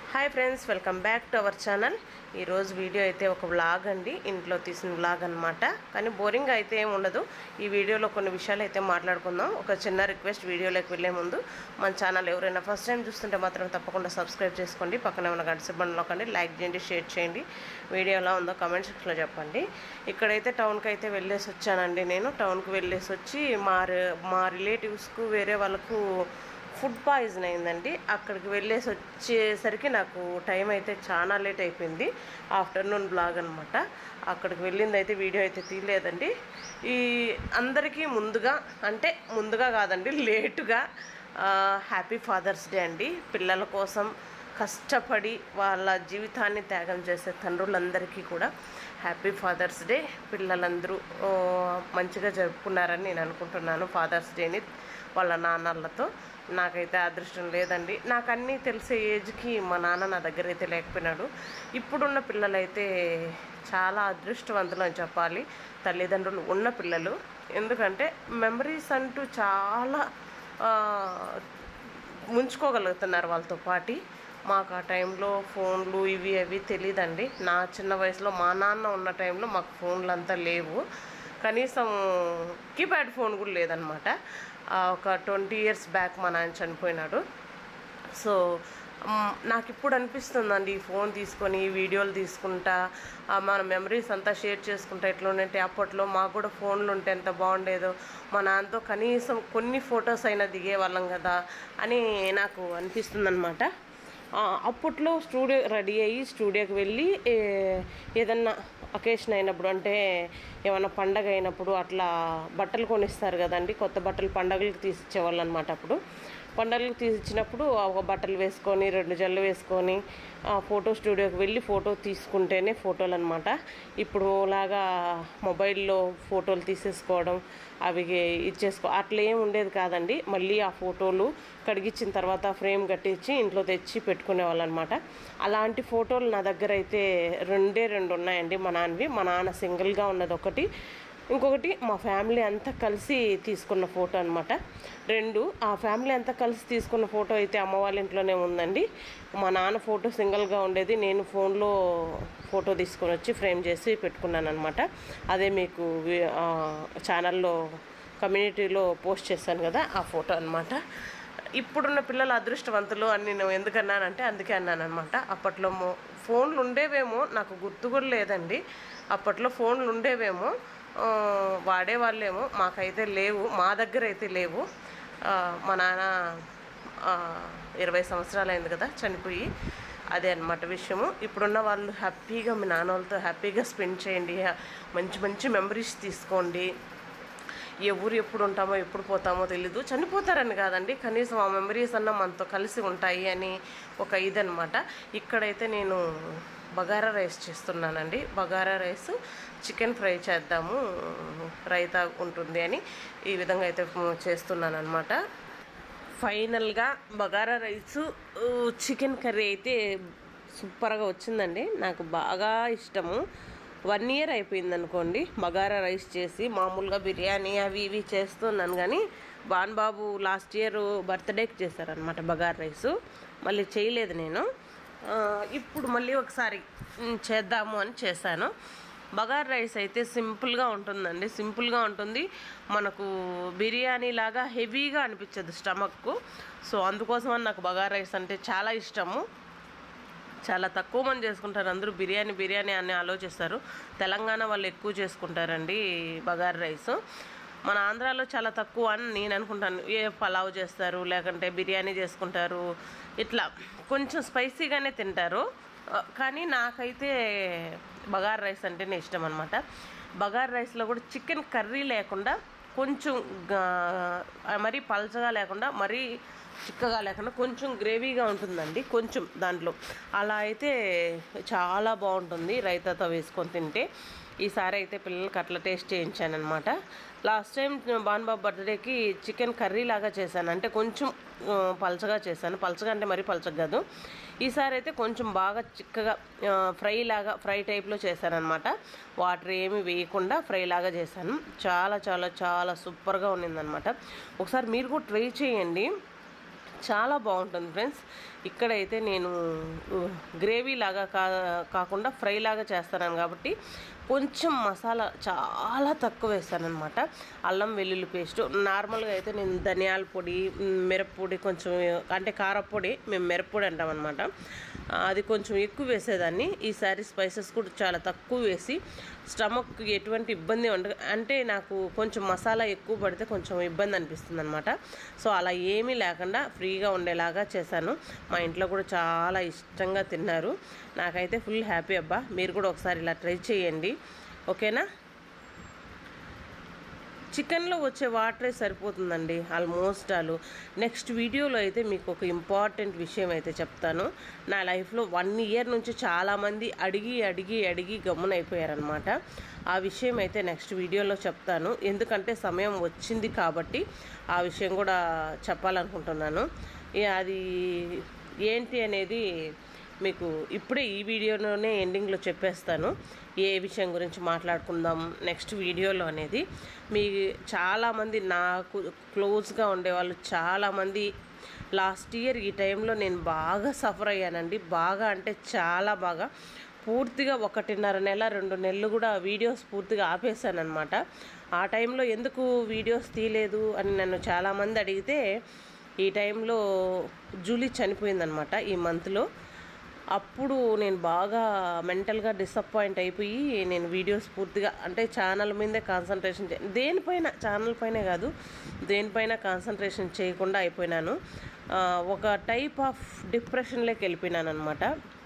hi friends welcome back to our channel ఈరోజు video అయితే ఒక వ్లాగ్ అండి ఇంట్లో తీసిన వ్లాగ్ అనమాట కానీ బోరింగ్ అయితే ఏమి ఉండదు ఈ వీడియోలో కొన్ని విషయాలు అయితే మాట్లాడుకుందాం ఒక చిన్న రిక్వెస్ట్ వీడియోలోకి వెళ్ళే ముందు మన ఛానల్ ఎవరైనా ఫస్ట్ టైం చూస్తుంటే మాత్రం తప్పకుండా సబ్స్క్రైబ్ చేసుకోండి పక్కనే ఉన్న గంట సిబ్బందిలో కండి లైక్ చేయండి షేర్ చేయండి వీడియో ఎలా ఉందో కామెంట్ సెక్షన్లో చెప్పండి ఇక్కడైతే టౌన్కి అయితే వెళ్ళేసి వచ్చానండి నేను టౌన్కి వెళ్ళేసి వచ్చి మా రి- మా రిలేటివ్స్కు వేరే వాళ్ళకు ఫుడ్ పాయిజన్ అయిందండి అక్కడికి వెళ్ళేసి వచ్చేసరికి నాకు టైం అయితే చాలా లేట్ అయిపోయింది ఆఫ్టర్నూన్ బ్లాగ్ అనమాట అక్కడికి వెళ్ళింది అయితే వీడియో అయితే తీయలేదండి ఈ అందరికీ ముందుగా అంటే ముందుగా కాదండి లేటుగా హ్యాపీ ఫాదర్స్ డే అండి పిల్లల కోసం కష్టపడి వాళ్ళ జీవితాన్ని త్యాగం చేసే తండ్రులందరికీ కూడా హ్యాపీ ఫాదర్స్ డే పిల్లలందరూ ఆ, మంచిగా జరుపుకున్నారని నేను అనుకుంటున్నాను ఫాదర్స్ డేని వాళ్ళ నాన్నలతో నాకైతే అదృష్టం లేదండి నాకు అన్నీ తెలిసే ఏజ్కి మా నాన్న నా దగ్గర అయితే లేకపోయినాడు ఇప్పుడున్న పిల్లలైతే చాలా అదృష్టవంతులు అని చెప్పాలి తల్లిదండ్రులు ఉన్న పిల్లలు ఎందుకంటే మెమరీస్ అంటూ చాలా ఆ, ముంచుకోగలుగుతున్నారు వాళ్ళతో పాటి మాకు ఆ టైంలో ఫోన్లు ఇవి అవి తెలియదండి నా చిన్న వయసులో మా నాన్న ఉన్న టైంలో మాకు ఫోన్లు అంతా లేవు కనీసం కీప్యాడ్ ఫోన్ కూడా లేదనమాట ఆ, ఒక ట్వంటీ ఇయర్స్ బ్యాక్ మా నాన్న చనిపోయినాడు సో మ్, నాకు ఇప్పుడు అనిపిస్తుందండి ఈ ఫోన్ తీసుకొని ఈ వీడియోలు తీసుకుంటా ఆ, మన మెమరీస్ అంతా షేర్ చేసుకుంటా ఎట్లా ఉంటే అప్పట్లో మాకు కూడా ఫోన్లు ఉంటే ఎంత బాగుండేదో మా నాన్నతో కనీసం కొన్ని ఫొటోస్ అయినా దిగేవాళ్ళం కదా అని నాకు అనిపిస్తుందన్నమాట ఆ, అప్పట్లో స్టూడియో రెడీ అయ్యి స్టూడియోకి వెళ్ళి ఏ, ఏదన్నా అకేషన్ అయినప్పుడు అంటే ఏమన్నా పండగ అయినప్పుడు అట్లా బట్టలు కొనిస్తారు కదండి కొత్త బట్టలు పండగలకు తీసిచ్చేవాళ్ళు అనమాట అప్పుడు పండగలకు తీసిచ్చినప్పుడు ఆ ఒక బట్టలు వేసుకొని రెండు జల్లు వేసుకొని ఆ ఫోటో స్టూడియోకి వెళ్ళి ఫోటో తీసుకుంటేనే ఫోటోలు అనమాట ఇప్పుడు లాగా మొబైల్లో ఫోటోలు తీసేసుకోవడం అవి ఇచ్చేసుకో అట్లా ఏం ఉండేది కాదండి మళ్ళీ ఆ ఫోటోలు కడిగిచ్చిన తర్వాత ఫ్రేమ్ కట్టించి ఇంట్లో తెచ్చి పెట్టుకునే వాళ్ళు అనమాట అలాంటి ఫోటోలు నా దగ్గర అయితే రెండే రెండు ఉన్నాయండి మా నాన్నవి మా నాన్న సింగిల్గా ఉన్నది ఒకటి ఇంకొకటి మా ఫ్యామిలీ అంతా కలిసి తీసుకున్న ఫోటో అనమాట రెండు ఆ ఫ్యామిలీ అంతా కలిసి తీసుకున్న ఫోటో అయితే అమ్మ వాళ్ళ ఇంట్లోనే ఉందండి మా నాన్న ఫోటో సింగిల్గా ఉండేది నేను ఫోన్లో ఫోటో తీసుకొని వచ్చి ఫ్రేమ్ చేసి పెట్టుకున్నాను అనమాట అదే మీకు వి- ఆ, ఛానల్లో కమ్యూనిటీలో పోస్ట్ చేశాను కదా ఆ ఫోటో అనమాట ఇప్పుడున్న పిల్లలు అదృష్టవంతులు అని నేను ఎందుకన్నానంటే అందుకే అన్నాను అనమాట అప్పట్లో మో- ఫోన్లు ఉండేవేమో నాకు గుర్తు కూడా లేదండి అప్పట్లో ఫోన్లు ఉండేవేమో ఆ, వాడేవాళ్ళేమో మాకైతే లేవు మా దగ్గర అయితే లేవు ఆ, మా నాన్న ఆ, ఇరవై సంవత్సరాలు అయింది కదా చనిపోయి అదే అన్నమాట విషయము ఇప్పుడున్న వాళ్ళు హ్యాపీగా మీ నాన్న వాళ్ళతో హ్యాపీగా స్పెండ్ చేయండి మంచి మంచి మెమరీస్ తీసుకోండి ఎవరు ఎప్పుడు ఉంటామో ఎప్పుడు పోతామో తెలీదు చనిపోతారని కాదండి కనీసం ఆ మెమరీస్ అన్న మనతో కలిసి ఉంటాయి అని ఒక ఇదనమాట ఇక్కడైతే నేను బగారా రైస్ చేస్తున్నానండి బగారా రైస్ చికెన్ ఫ్రై చేద్దాము రైతా ఉంటుంది అని ఈ విధంగా అయితే చేస్తున్నాను అనమాట ఫైనల్గా బగారా రైస్ చికెన్ కర్రీ అయితే సూపర్గా వచ్చిందండి నాకు బాగా ఇష్టము వన్ ఇయర్ అయిపోయింది అనుకోండి బగారా రైస్ చేసి మామూలుగా బిర్యానీ అవి ఇవి చేస్తున్నాను కానీ బాన్ బాబు లాస్ట్ ఇయర్ బర్త్డేకి చేశారనమాట బగారా రైస్ మళ్ళీ చేయలేదు నేను ఆ, ఇప్పుడు మళ్ళీ ఒకసారి ఉమ్, చేద్దాము అని చేశాను బగార్ రైస్ అయితే సింపుల్గా ఉంటుందండి సింపుల్గా ఉంటుంది మనకు బిర్యానీ లాగా హెవీగా అనిపించదు స్టమక్కు సో అందుకోసం నాకు బగార్ రైస్ అంటే చాలా ఇష్టము చాలా తక్కువ మంది చేసుకుంటారు అందరూ బిర్యానీ బిర్యానీ అని ఆలోచిస్తారు తెలంగాణ వాళ్ళు ఎక్కువ చేసుకుంటారండి బగార్ రైస్ మన ఆంధ్రాలో చాలా తక్కువ అని నేను అనుకుంటాను ఏ పలావ్ చేస్తారు లేకంటే బిర్యానీ చేసుకుంటారు ఇట్లా కొంచెం స్పైసీగానే తింటారు ఆ, కానీ నాకైతే బగార్ రైస్ అంటేనే ఇష్టం అనమాట బగార్ రైస్లో కూడా చికెన్ కర్రీ లేకుండా కొంచెం గా- మరీ పల్చగా లేకుండా మరీ చిక్కగా లేకుండా కొంచెం గ్రేవీగా ఉంటుందండి కొంచెం దాంట్లో అలా అయితే చాలా బాగుంటుంది రైతాతో వేసుకొని తింటే ఈసారి అయితే పిల్లలకి అట్లా టేస్ట్ చేయించాను అనమాట లాస్ట్ టైం బాన్బాబు బర్త్డేకి చికెన్ కర్రీ లాగా చేశాను అంటే కొంచెం ఆ, పల్చగా చేశాను పల్చగా అంటే మరీ పల్చగా కాదు ఈసారి అయితే కొంచెం బాగా చిక్కగా ఆ, ఫ్రై లాగా ఫ్రై టైప్లో చేశానమాట వాటర్ ఏమి వేయకుండా ఫ్రై లాగా చేశాను చాలా చాలా చాలా సూపర్గా ఉన్నిందనమాట ఒకసారి మీరు కూడా ట్రై చేయండి చాలా బాగుంటుంది ఫ్రెండ్స్ ఇక్కడైతే నేను గ్రేవీ లాగా కా కాకుండా ఫ్రై లాగా చేస్తాను కాబట్టి కొంచెం మసాలా చాలా తక్కువ వేస్తానమాట అల్లం వెల్లుల్లి పేస్ట్ నార్మల్గా అయితే నేను ధనియాల పొడి మ్, మిరప్పొడి కొంచెం అంటే కారపొడి మేము మిరప్పొడి అంటాం అనమాట అది కొంచెం ఎక్కువ వేసేదాన్ని ఈసారి స్పైసెస్ కూడా చాలా తక్కువ వేసి స్టమక్ ఎటువంటి ఇబ్బంది ఉండ అంటే నాకు కొంచెం మసాలా ఎక్కువ పడితే కొంచెం ఇబ్బంది అనిపిస్తుంది అనమాట సో అలా ఏమీ లేకుండా ఫ్రీగా ఉండేలాగా చేశాను మా ఇంట్లో కూడా చాలా ఇష్టంగా తిన్నారు నాకైతే ఫుల్ హ్యాపీ అబ్బా మీరు కూడా ఒకసారి ఇలా ట్రై చేయండి ఓకేనా చికెన్లో వచ్చే వాటరే సరిపోతుందండి ఆల్మోస్ట్ ఆలు నెక్స్ట్ వీడియోలో అయితే మీకు ఒక ఇంపార్టెంట్ విషయం అయితే చెప్తాను నా లైఫ్లో వన్ ఇయర్ నుంచి చాలామంది అడిగి అడిగి అడిగి గమ్మునైపోయారనమాట ఆ విషయం అయితే నెక్స్ట్ వీడియోలో చెప్తాను ఎందుకంటే సమయం వచ్చింది కాబట్టి ఆ విషయం కూడా చెప్పాలనుకుంటున్నాను ఇక అది ఏంటి అనేది మీకు ఇప్పుడే ఈ వీడియోలోనే ఎండింగ్లో చెప్పేస్తాను ఏ విషయం గురించి మాట్లాడుకుందాం నెక్స్ట్ వీడియోలో అనేది మీ చాలామంది నాకు క్లోజ్గా ఉండేవాళ్ళు చాలామంది లాస్ట్ ఇయర్ ఈ టైంలో నేను బాగా సఫర్ అయ్యానండి బాగా అంటే చాలా బాగా పూర్తిగా ఒకటిన్నర నెల రెండు నెలలు కూడా వీడియోస్ పూర్తిగా ఆపేశాను అనమాట ఆ టైంలో ఎందుకు వీడియోస్ తీయలేదు అని నన్ను చాలామంది అడిగితే ఈ టైంలో జూలీ చనిపోయిందనమాట ఈ మంత్లో అప్పుడు నేను బాగా మెంటల్గా డిసప్పాయింట్ అయిపోయి నేను వీడియోస్ పూర్తిగా అంటే ఛానల్ మీదే కాన్సన్ట్రేషన్ చే దేనిపైన ఛానల్ పైనే కాదు దేనిపైన కాన్సన్ట్రేషన్ చేయకుండా అయిపోయినాను ఆ, ఒక టైప్ ఆఫ్ డిప్రెషన్లోకి వెళ్ళిపోయినాను అనమాట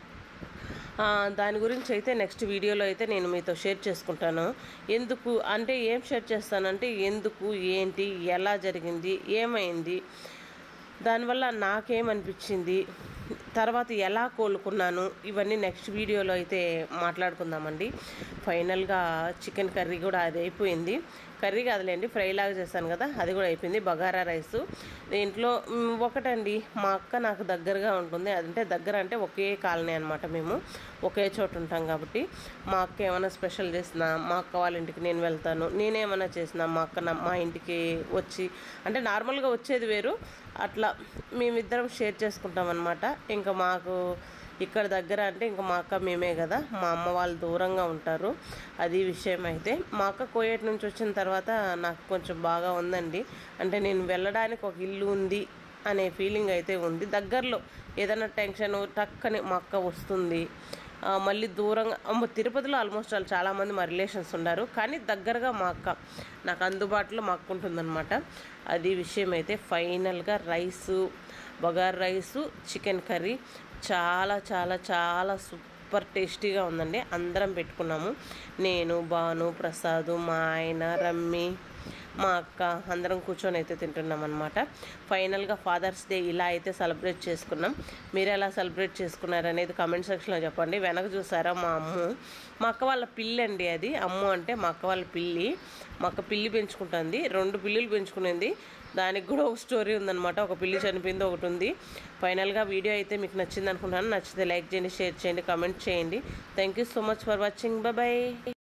ఆ, దాని గురించి అయితే నెక్స్ట్ వీడియోలో అయితే నేను మీతో షేర్ చేసుకుంటాను ఎందుకు అంటే ఏం షేర్ చేస్తానంటే ఎందుకు ఏంటి ఎలా జరిగింది ఏమైంది దానివల్ల నాకేమనిపించింది తర్వాత ఎలా కోలుకున్నాను ఇవన్నీ నెక్స్ట్ వీడియోలో అయితే మాట్లాడుకుందామండి ఫైనల్గా చికెన్ కర్రీ కూడా అది అయిపోయింది కర్రీ కాదులేండి ఫ్రై లాగా చేశాను కదా అది కూడా అయిపోయింది బగారా రైస్ దీంట్లో మ్, ఒకటండి మా అక్క నాకు దగ్గరగా ఉంటుంది అంటే దగ్గర అంటే ఒకే కాలనీ అనమాట మేము ఒకే చోట ఉంటాం కాబట్టి మా అక్క ఏమైనా స్పెషల్ చేసినా మా అక్క వాళ్ళ ఇంటికి నేను వెళ్తాను నేనేమైనా చేసినా మా అక్క నా- మా ఇంటికి వచ్చి అంటే నార్మల్గా వచ్చేది వేరు అట్లా మేమిద్దరం షేర్ చేసుకుంటాం అనమాట ఇంకా మాకు ఇక్కడ దగ్గర అంటే ఇంకా మా అక్క మేమే కదా మా అమ్మ వాళ్ళు దూరంగా ఉంటారు అది విషయం అయితే మా అక్క కోయేట్ నుంచి వచ్చిన తర్వాత నాకు కొంచెం బాగా ఉందండి అంటే నేను వెళ్ళడానికి ఒక ఇల్లు ఉంది అనే ఫీలింగ్ అయితే ఉంది దగ్గరలో ఏదైనా టెన్షన్ టక్కని మా అక్క వస్తుంది ఆ, మళ్ళీ దూరంగా అమ్మ తిరుపతిలో ఆల్మోస్ట్ వాళ్ళు చాలామంది మా రిలేషన్స్ ఉన్నారు కానీ దగ్గరగా మా అక్క నాకు అందుబాటులో మా అక్క ఉంటుందన్నమాట అది విషయం అయితే ఫైనల్గా rice bagara rice chicken curry చాలా చాలా చాలా సూపర్ టేస్టీగా ఉందండి అందరం పెట్టుకున్నాము నేను భాను ప్రసాద్ మా ఆయన రమ్మి మా అక్క అందరం కూర్చొని అయితే తింటున్నాం అనమాట ఫైనల్గా ఫాదర్స్ డే ఇలా అయితే సెలబ్రేట్ చేసుకున్నాం మీరు ఎలా సెలబ్రేట్ చేసుకున్నారు అనేది కామెంట్ సెక్షన్లో చెప్పండి వెనక చూసారా మా అమ్ము మా అక్క వాళ్ళ పిల్లి అండి అది అమ్ము అంటే మా అక్క వాళ్ళ పిల్లి మా అక్క పిల్లి పెంచుకుంటుంది రెండు పిల్లులు పెంచుకునేది దానికి కూడా ఒక స్టోరీ ఉందన్నమాట ఒక పిల్లి చనిపోయింది ఒకటి ఉంది ఫైనల్గా వీడియో అయితే మీకు నచ్చింది అనుకుంటున్నాను నచ్చితే లైక్ చేయండి షేర్ చేయండి కామెంట్ చేయండి thank you so much for watching bye